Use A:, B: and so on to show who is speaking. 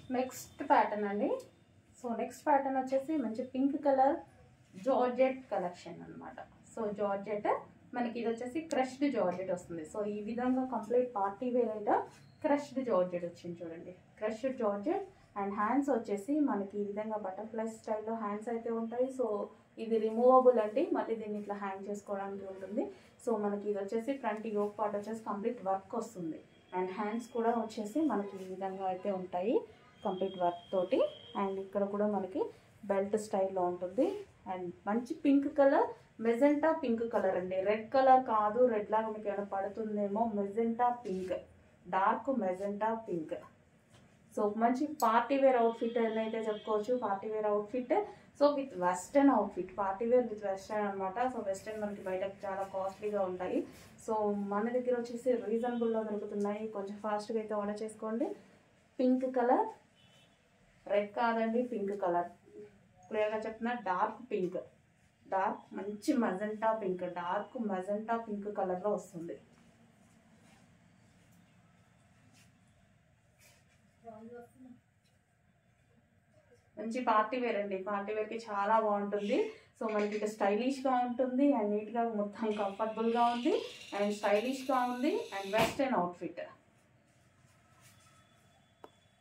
A: next pattern అండి so next pattern వచ్చేసి మంచి పింక్ కలర్ జార్జెట్ కలెక్షన్ అన్నమాట సో జార్జెట్ మనకి ఇది వచ్చేసి క్రష్డ్ జార్జెట్ వస్తుంది సో ఈ విధంగా కంప్లీట్ పార్టీ వేర్ అయితే క్రష్డ్ జార్జెట్ వచ్చింది చూడండి క్రష్డ్ జార్జెట్ అండ్ హ్యాండ్స్ వచ్చేసి మనకి ఈ విధంగా బటర్ఫ్లై స్టైల్లో హ్యాండ్స్ అయితే ఉంటాయి సో ఇది రిమూవబుల్ అండి మళ్ళీ దీన్ని ఇట్లా హ్యాంగ్ చేసుకోవడానికి ఉంటుంది సో మనకి ఇది వచ్చేసి ఫ్రంట్ యోక్ పార్ట్ వచ్చేసి కంప్లీట్ వర్క్ వస్తుంది అండ్ హ్యాండ్స్ కూడా వచ్చేసి మనకి ఈ విధంగా అయితే ఉంటాయి కంప్లీట్ వర్క్ తోటి అండ్ ఇక్కడ కూడా మనకి బెల్ట్ స్టైల్లో ఉంటుంది అండ్ మంచి pink colour magenta pink colour అండి రెడ్ కలర్ కాదు రెడ్ లాగా మీకు ఏమైనా పడుతుందేమో magenta pink dark magenta pink so మంచి పార్టీ వేర్ అవుట్ఫిట్ అని అయితే చెప్పుకోవచ్చు party wear outfit so with western outfit party wear with western అనమాట సో వెస్టర్న్ మనకి బయట చాలా కాస్ట్లీగా ఉంటాయి సో మన దగ్గర వచ్చేసి రీజనబుల్లో దొరుకుతున్నాయి కొంచెం ఫాస్ట్గా అయితే ఆర్డర్ చేసుకోండి పింక్ కలర్ రెడ్ కాదండి పింక్ కలర్ క్లియర్గా చెప్తున్నా డార్క్ పింక్ డార్క్ మంచి magenta pink dark magenta pink కలర్లో వస్తుంది మంచి పార్టీ వేర్ అండి పార్టీ వేర్కి చాలా బాగుంటుంది సో మనకి ఇక స్టైలిష్గా ఉంటుంది అండ్ నీట్గా మొత్తం కంఫర్టబుల్గా ఉంది అండ్ స్టైలిష్గా ఉంది అండ్ వెస్టర్న్ అవుట్ఫిట్